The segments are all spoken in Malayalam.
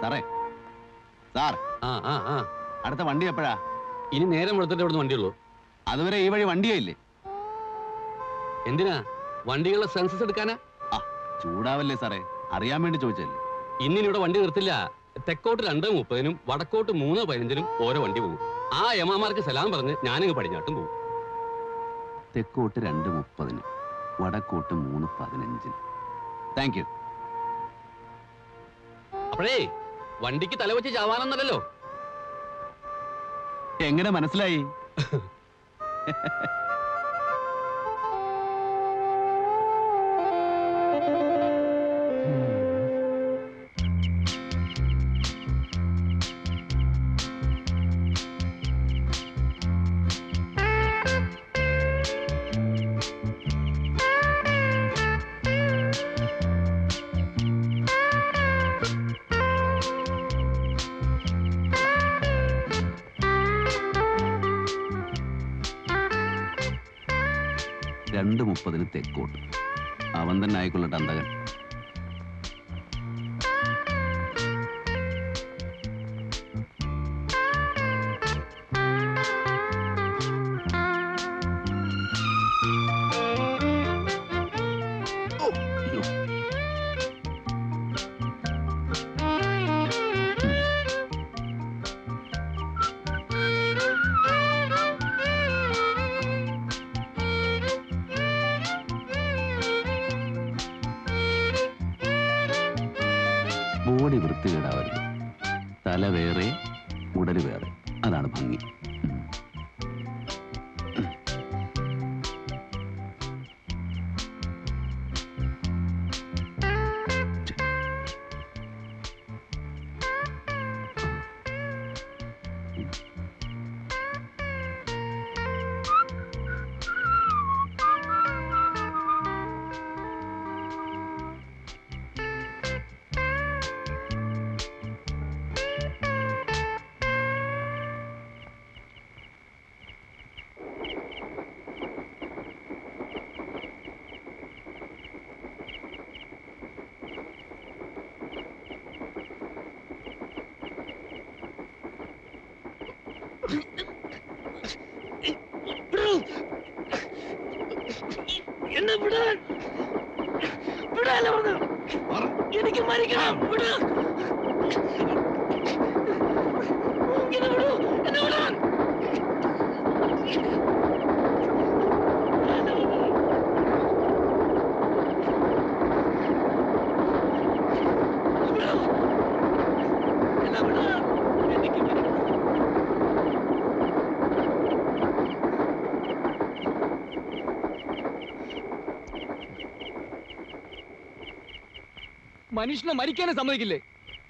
സാറേ സാർ ആ ആ ആ അടുത്ത വണ്ടി എപ്പോഴാ ഇനി നേരം വെളുത്തിട്ട് ഇവിടുന്ന് വണ്ടിയുള്ളൂ അതുവരെ ഈ വഴി വണ്ടിയേ ഇല്ലേ എന്തിനാ വണ്ടികളുടെ സെൻസസ് എടുക്കാനാ ആ ചൂടാവല്ലേ സാറേ അറിയാൻ വേണ്ടി ചോദിച്ചല്ലേ ഇന്നിനി ഇവിടെ വണ്ടി നിർത്തില്ല തെക്കോട്ട് രണ്ട് മുപ്പതിനും വടക്കോട്ട് മൂന്ന് പതിനഞ്ചിനും ഓരോ വണ്ടി പോകും ആ യമാമാർക്ക് സലാം പറഞ്ഞ് ഞാനിങ്ങ് പടിഞ്ഞാട്ടും പോകും തെക്കോട്ട് രണ്ട് മുപ്പതിന് വടക്കോട്ട് മൂന്ന് പതിനഞ്ചിന് താങ്ക് യു അപ്പോഴേ വണ്ടിക്ക് തലവെച്ച് ചാവാനൊന്നല്ലല്ലോ എങ്ങനെ മനസ്സിലായി രണ്ട് മുപ്പതിന് തെക്കോട്ട് അവൻ തന്നെ ആയിക്കൊള്ളട്ടെ അന്തകൻ ഓ, അയ്യോ. ബോഡി വൃത്തികേടാവരുത് തല വേറെ ഉടല് വേറെ അതാണ് ഭംഗി ഉം. എന്നെ വിടാൻ വിടാനല്ല പറഞ്ഞു എനിക്ക് മരിക്കണം വിടാ ഇങ്ങനെ വിടൂ എന്നെ വിടാൻ വിടൂ. എന്നെ വിടാൻ എനിക്ക് മരിക്കണം മനുഷ്യനെ മരിക്കാനും സമ്മതിക്കില്ലേ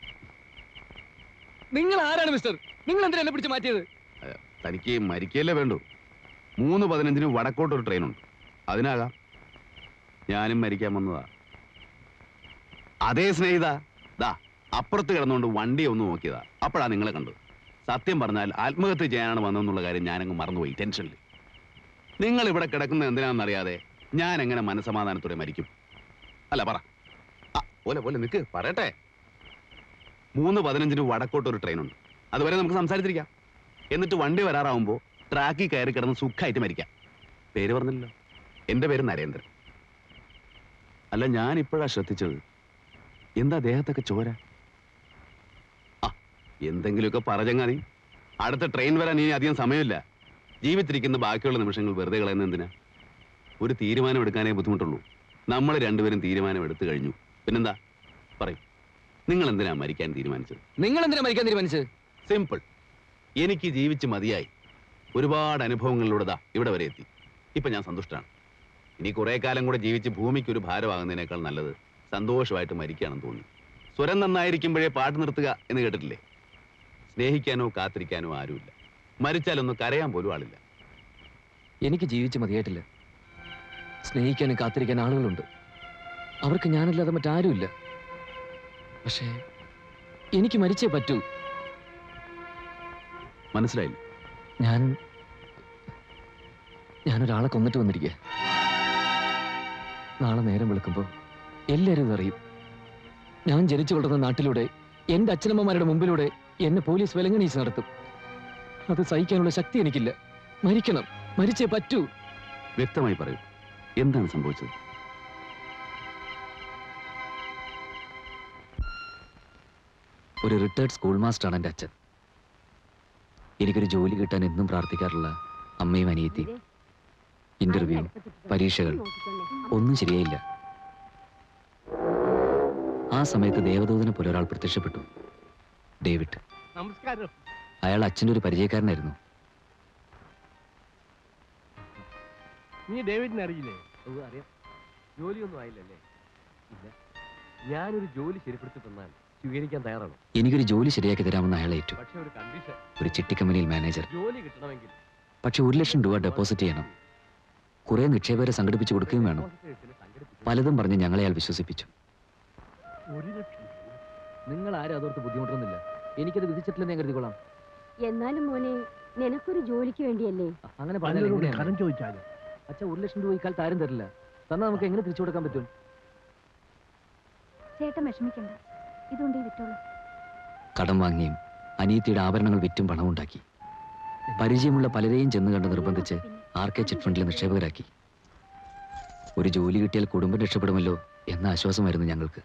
നിങ്ങൾ ആരാണ് മിസ്റ്റർ നിങ്ങൾ എന്തിനാ എന്നെ പിടിച്ച് മാറ്റിയത് തനിക്ക് മരിക്കല്ലേ വേണ്ടു മൂന്ന് പതിനഞ്ചിന് വടക്കോട്ടൊരു ട്രെയിനുണ്ട് അതിനാകാം ഞാനും മരിക്കാൻ വന്നതാ അതേ സ്നേഹിത ദാ അപ്പുറത്ത് കിടന്നുകൊണ്ട് വണ്ടി ഒന്ന് നോക്കിയതാ അപ്പോഴാ നിങ്ങളെ കണ്ടത് സത്യം പറഞ്ഞാൽ ആത്മഹത്യ ചെയ്യാനാണ് വന്നതെന്നുള്ള കാര്യം ഞാനങ്ങ് മറന്നുപോയി ടെൻഷനിൽ നിങ്ങൾ ഇവിടെ കിടക്കുന്നത് എന്തിനാണെന്നറിയാതെ ഞാൻ എങ്ങനെ മനസമാധാനത്തോടെ മരിക്കും അല്ല പറ ആ പോലെ പോലെ നിൽക്ക് പറയട്ടെ മൂന്ന് പതിനഞ്ചിന് വടക്കോട്ട് ഒരു ട്രെയിനുണ്ട് അതുവരെ നമുക്ക് സംസാരിച്ചിരിക്കാം എന്നിട്ട് വണ്ടി വരാറാവുമ്പോൾ ട്രാക്കിൽ കയറി കിടന്ന് സുഖമായിട്ട് മരിക്കാം പേര് പറഞ്ഞില്ലല്ലോ എൻ്റെ പേര് നരേന്ദ്രൻ അല്ല ഞാൻ ഇപ്പോഴാ ശ്രദ്ധിച്ചത് എന്താ ദേഹത്തൊക്കെ ചോര ആ എന്തെങ്കിലുമൊക്കെ പറഞ്ഞങ്ങാതി അടുത്ത ട്രെയിൻ വരാൻ ഇനി അധികം സമയമില്ല ജീവിച്ചിരിക്കുന്ന ബാക്കിയുള്ള നിമിഷങ്ങൾ വെറുതെ കളയുന്ന എന്തിനാ ഒരു തീരുമാനം എടുക്കാനേ ബുദ്ധിമുട്ടുള്ളൂ നമ്മൾ രണ്ടുപേരും തീരുമാനം എടുത്തു കഴിഞ്ഞു പിന്നെന്താ പറയും നിങ്ങൾ എന്തിനാ മരിക്കാൻ തീരുമാനിച്ചത് നിങ്ങൾ എന്തിനാ മരിക്കാൻ തീരുമാനിച്ചത് സിമ്പിൾ എനിക്ക് ജീവിച്ച് മതിയായി ഒരുപാട് അനുഭവങ്ങളിലൂടെ ദാ ഇവിടെ വരെ എത്തി ഇപ്പൊ ഞാൻ സന്തുഷ്ടനാണ് ഇനി കുറെ കാലം കൂടെ ജീവിച്ച് ഭൂമിക്ക് ഒരു ഭാരമാകുന്നതിനേക്കാൾ നല്ലത് സന്തോഷമായിട്ട് മരിക്കുകയാണെന്ന് തോന്നി സ്വരം നന്നായിരിക്കുമ്പോഴേ പാട്ട് നിർത്തുക എന്ന് കേട്ടിട്ടില്ലേ സ്നേഹിക്കാനോ കാത്തിരിക്കാനോ ആരുമില്ല മരിച്ചാലൊന്ന് കരയാൻ പോലും ആളില്ല എനിക്ക് ജീവിച്ച് മതിയായിട്ടില്ല സ്നേഹിക്കാനും കാത്തിരിക്കാൻ ആളുകളുണ്ട് അവർക്ക് ഞാനല്ലാതെ മറ്റാരുമില്ല പക്ഷേ എനിക്ക് മരിച്ചേ പറ്റൂ മനസ്സിലായില്ല ഞാൻ ഞാനൊരാളെ കൊന്നിട്ട് വന്നിരിക്കുക നാളെ നേരം വെളുക്കുമ്പോൾ എല്ലാവരും ഇതറിയും ഞാൻ ജനിച്ചു വളർന്ന നാട്ടിലൂടെ എന്റെ അച്ഛനമ്മമാരുടെ മുമ്പിലൂടെ എന്നെ പോലീസ് വിലങ്ങണീച്ച് നടത്തും അത് സഹിക്കാനുള്ള ശക്തി എനിക്കില്ല മരിക്കണം മരിച്ചേ പറ്റൂ വ്യക്തമായി പറയൂ എന്താണ് സംഭവിച്ചത് ഒരു റിട്ടയർഡ് സ്കൂൾ മാസ്റ്ററാണ് എൻ്റെ അച്ഛൻ എനിക്കൊരു ജോലി കിട്ടാൻ എന്നും പ്രാർത്ഥിക്കാറുള്ള അമ്മയും അനിയത്തിയും ഇന്റർവ്യൂ പരീക്ഷകൾ ഒന്നും ശരിയായില്ല ആ സമയത്ത് ദേവദൂതനെ പോലെ ഒരാൾ പ്രത്യക്ഷപ്പെട്ടു ഡേവിഡ് നമസ്കാരം അയാൾ അച്ഛൻ്റെ ഒരു പരിചയക്കാരനായിരുന്നു നീ ഡേവിഡിനെ അറിയില്ലേ അറിയാം ജോലിയൊന്നും ആയില്ലല്ലേ ഇല്ല ഞാനൊരു ജോലി ശരിപ്പെടുത്തി തന്നാൽ സ്വീകരിക്കാൻ തയ്യാറാണ് എനിക്കൊരു ജോലി ശരിയാക്കി തരാമെന്ന് അയാൾ ഏറ്റു പക്ഷെ ഒരു കണ്ടീഷൻ ഒരു ചിട്ടിക്കമ്പനിയിൽ മാനേജർ ജോലി കിട്ടണമെങ്കിൽ പക്ഷെ ഒരു ലക്ഷം രൂപ ഡെപ്പോസിറ്റ് ചെയ്യണം കുറെ നിക്ഷേപകരെ സംഘടിപ്പിച്ച് കൊടുക്കുകയും വേണം depositors നെ സംഘടിപ്പിച്ച് പലതും പറഞ്ഞ് ഞങ്ങളെ അയാൾ വിശ്വസിപ്പിച്ചു ഒരു ലക്ഷം നിങ്ങൾ ആരും അതോർത്ത് ബുദ്ധിമുട്ടൊന്നുമില്ല എനിക്കത് വിധിച്ചിട്ടില്ലെന്ന് ഞാൻ കരുതിക്കൊള്ളാം എന്നാലും മോനെ നിനക്കൊരു ജോലിക്ക് വേണ്ടിയല്ലേ അങ്ങനെ പലരോട് പറഞ്ഞാൽ കടം ചോദിച്ചാലും അച്ഛ ഒരു ലക്ഷം രൂപ ഇക്കാലത്ത് ആരും തരില്ല തന്നാൽ നമുക്ക് എങ്ങനെ തിരിച്ചു കൊടുക്കാൻ പറ്റും ചേട്ടൻ വിഷമിക്കണ്ട ഇതുകൊണ്ട് ഈ വിട്ടോളൂ കടം വാങ്ങിയും അനിയത്തിയുടെ ആഭരണങ്ങൾ വിറ്റും പണമുണ്ടാക്കി പരിചയമുള്ള പലരെയും ചെന്ന് കണ്ട് നിർബന്ധിച്ച് ആർ കെ ചിറ്റ് ഫണ്ടിൽ നിക്ഷേപകരാക്കി ഒരു ജോലി കിട്ടിയാൽ കുടുംബം രക്ഷപ്പെടുമല്ലോ എന്ന ആശ്വാസമായിരുന്നു ഞങ്ങൾക്ക്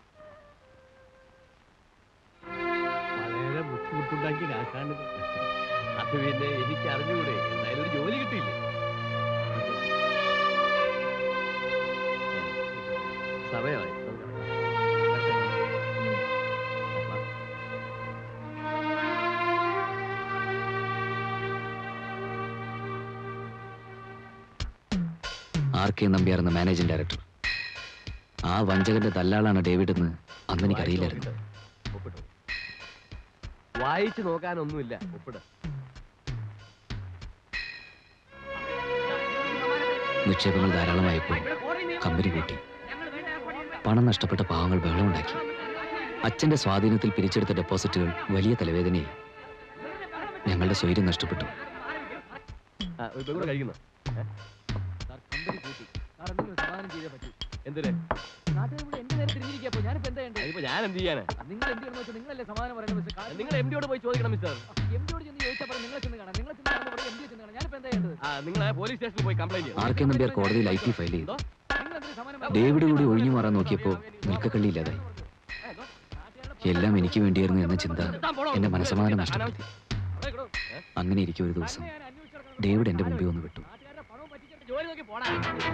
വളരെ ബുദ്ധിമുട്ടുണ്ടാക്കി രാശാണിത് അത് പിന്നെ എനിക്ക് അറിഞ്ഞുകൂടെ എന്തായാലും ഒരു ജോലി കിട്ടിയില്ലേ സമയമായി ആർ കെ നമ്പ്യാർ എന്ന മാനേജിംഗ് ഡയറക്ടർ ആ വഞ്ചകന്റെ ദല്ലാളാണ് ഡേവിഡ് എന്ന് അന്ന് എനിക്കറിയില്ലായിരുന്നു ഒപ്പിട്ടു വായിച്ചു നോക്കാനൊന്നുമില്ല ഒപ്പിട നിക്ഷേപങ്ങൾ ധാരാളമായപ്പോൾ കമ്പനി കൂട്ടി പണം നഷ്ടപ്പെട്ട പാവങ്ങൾ ബഹളമുണ്ടാക്കി അച്ഛന്റെ സ്വാധീനത്തിൽ പിരിച്ചെടുത്ത ഡെപ്പോസിറ്റുകൾ വലിയ തലവേദനയായി ഞങ്ങളുടെ സ്വൈര്യം നഷ്ടപ്പെട്ടു കഴിക്കുന്നു എന്തിന് അതിപ്പോ ഞാൻ എന്ത് ചെയ്യാനാ നിങ്ങൾ എം ഡിയോട് പോയി ചോദിക്കണം മിസ്റ്റർ ആ നിങ്ങൾ പോലീസ് സ്റ്റേഷനിൽ പോയി കംപ്ലൈന്റ് ചെയ്യണം ആർ കെ നമ്പ്യാർ കോടതിയിൽ ഐ ടി ഫയൽ ചെയ്തു ഡേവിഡ് കൂടി ഒഴിഞ്ഞു മാറാൻ നോക്കിയപ്പോൾ നിൽക്കക്കള്ളിയില്ലാതായി എല്ലാം എനിക്ക് വേണ്ടിയായിരുന്നു എന്ന ചിന്ത എന്റെ മനസ്സമാധാനം നഷ്ടപ്പെടുത്തി അങ്ങനെ ഇരിക്കും ഒരു ദിവസം ഡേവിഡ് എന്റെ മുമ്പിൽ വന്ന് വിട്ടു ജോലി നോക്കി പോടാ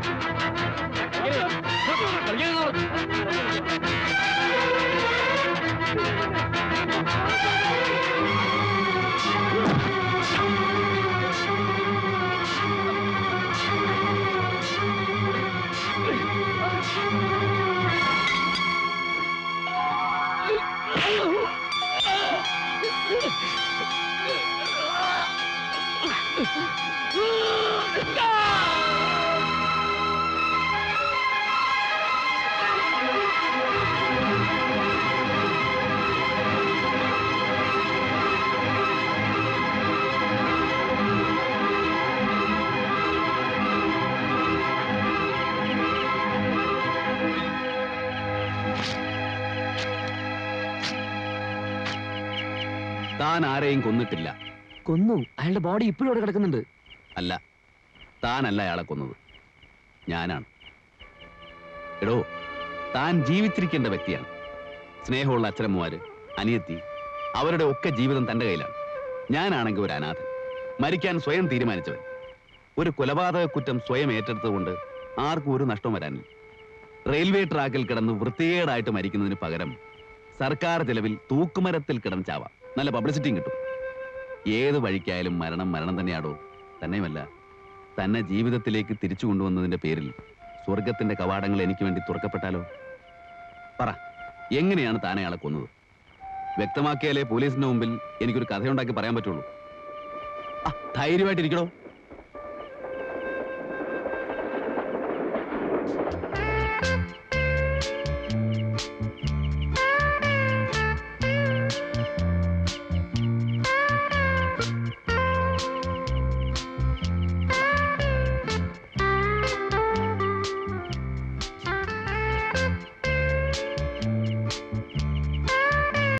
താൻ ആരെയും കൊന്നിട്ടില്ല കൊന്നു അയാളുടെ ബോഡി ഇപ്പോഴും അവിടെ കിടക്കുന്നുണ്ട് അല്ല താനല്ല അയാളെ കൊന്നത് ഞാനാണ് എടോ താൻ ജീവിച്ചിരിക്കേണ്ട വ്യക്തിയാണ് സ്നേഹമുള്ള അച്ഛനമ്മമാര് അനിയത്തി അവരുടെ ഒക്കെ ജീവിതം തന്റെ കയ്യിലാണ് ഞാനാണെങ്കിൽ ഒരു അനാഥൻ മരിക്കാൻ സ്വയം തീരുമാനിച്ചവൻ ഒരു കൊലപാതക കുറ്റം സ്വയം ഏറ്റെടുത്തുകൊണ്ട് ആർക്കും ഒരു നഷ്ടം വരാനില്ല റെയിൽവേ ട്രാക്കിൽ കിടന്ന് വൃത്തികേടായിട്ട് മരിക്കുന്നതിന് പകരം സർക്കാർ ചെലവിൽ തൂക്കുമരത്തിൽ കിടന്ന് ചാവാം നല്ല പബ്ലിസിറ്റിയും കിട്ടും ഏത് വഴിക്കായാലും മരണം മരണം തന്നെയാടോ തന്നെയുമല്ല തന്നെ ജീവിതത്തിലേക്ക് തിരിച്ചു കൊണ്ടുവന്നതിന്റെ പേരിൽ സ്വർഗത്തിന്റെ കവാടങ്ങൾ എനിക്ക് വേണ്ടി തുറക്കപ്പെട്ടാലോ പറ എങ്ങനെയാണ് താൻ അയാളെ കൊന്നത് വ്യക്തമാക്കിയാലേ പോലീസിന്റെ മുമ്പിൽ എനിക്കൊരു കഥയുണ്ടാക്കി പറയാൻ പറ്റുള്ളൂ ആ ധൈര്യമായിട്ടിരിക്കണോ